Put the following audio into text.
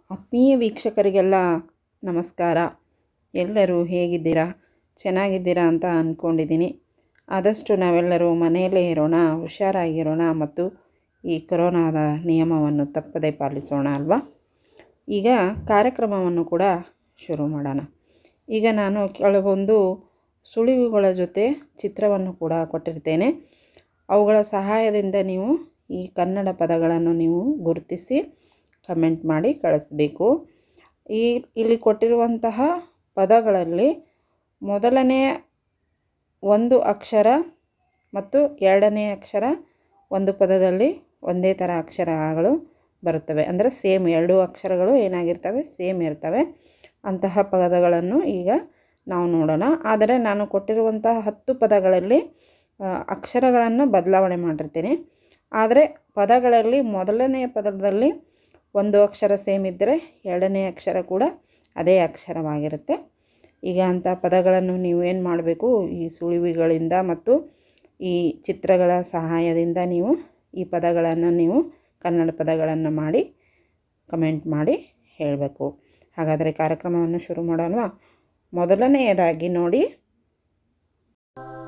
ಆತ್ಮೀಯ ವೀಕ್ಷಕರಿಗೆಲ್ಲ ನಮಸ್ಕಾರ ಎಲ್ಲರೂ ಹೇಗಿದ್ದೀರಾ ಚೆನ್ನಾಗಿದ್ದೀರಾ ಅಂತ ಅಂದ್ಕೊಂಡಿದ್ದೀನಿ ಆದಷ್ಟು ನಾವೆಲ್ಲರೂ ಮನೆಯಲ್ಲೇ ಇರೋಣ ಹುಷಾರಾಗಿರೋಣ ಮತ್ತು ಈ ಕೊರೋನಾದ ನಿಯಮವನ್ನು ತಪ್ಪದೇ ಪಾಲಿಸೋಣ ಅಲ್ವಾ ಈಗ ಕಾರ್ಯಕ್ರಮವನ್ನು ಕೂಡ ಶುರು ಮಾಡೋಣ ಈಗ ನಾನು ಕೆಲವೊಂದು ಸುಳಿವುಗಳ ಜೊತೆ ಚಿತ್ರವನ್ನು ಕೂಡ ಕೊಟ್ಟಿರ್ತೇನೆ ಅವುಗಳ ಸಹಾಯದಿಂದ ನೀವು ಈ ಕನ್ನಡ ಪದಗಳನ್ನು ನೀವು ಗುರುತಿಸಿ ಕಮೆಂಟ್ ಮಾಡಿ ಕಳಿಸ್ಬೇಕು ಈ ಇಲ್ಲಿ ಕೊಟ್ಟಿರುವಂತಹ ಪದಗಳಲ್ಲಿ ಮೊದಲನೆಯ ಒಂದು ಅಕ್ಷರ ಮತ್ತು ಎರಡನೇ ಅಕ್ಷರ ಒಂದು ಪದದಲ್ಲಿ ಒಂದೇ ಥರ ಅಕ್ಷರಗಳು ಬರುತ್ತವೆ ಅಂದರೆ ಸೇಮ್ ಎರಡೂ ಅಕ್ಷರಗಳು ಏನಾಗಿರ್ತವೆ ಸೇಮ್ ಇರ್ತವೆ ಅಂತಹ ಪದಗಳನ್ನು ಈಗ ನಾವು ನೋಡೋಣ ಆದರೆ ನಾನು ಕೊಟ್ಟಿರುವಂತಹ ಹತ್ತು ಪದಗಳಲ್ಲಿ ಆ, ಅಕ್ಷರಗಳನ್ನು ಬದಲಾವಣೆ ಮಾಡಿರ್ತೀನಿ ಆದರೆ ಪದಗಳಲ್ಲಿ ಮೊದಲನೆಯ ಪದದಲ್ಲಿ ಒಂದು ಅಕ್ಷರ ಸೇಮ್ ಇದ್ದರೆ ಎರಡನೇ ಅಕ್ಷರ ಕೂಡ ಅದೇ ಅಕ್ಷರವಾಗಿರುತ್ತೆ ಈಗ ಅಂಥ ಪದಗಳನ್ನು ನೀವು ಏನು ಮಾಡಬೇಕು ಈ ಸುಳಿವುಗಳಿಂದ ಮತ್ತು ಈ ಚಿತ್ರಗಳ ಸಹಾಯದಿಂದ ನೀವು ಈ ಪದಗಳನ್ನು ನೀವು ಕನ್ನಡ ಪದಗಳನ್ನು ಮಾಡಿ ಕಮೆಂಟ್ ಮಾಡಿ ಹೇಳಬೇಕು ಹಾಗಾದರೆ ಕಾರ್ಯಕ್ರಮವನ್ನು ಶುರು ಮಾಡೋಣ ಮೊದಲನೆಯದಾಗಿ ನೋಡಿ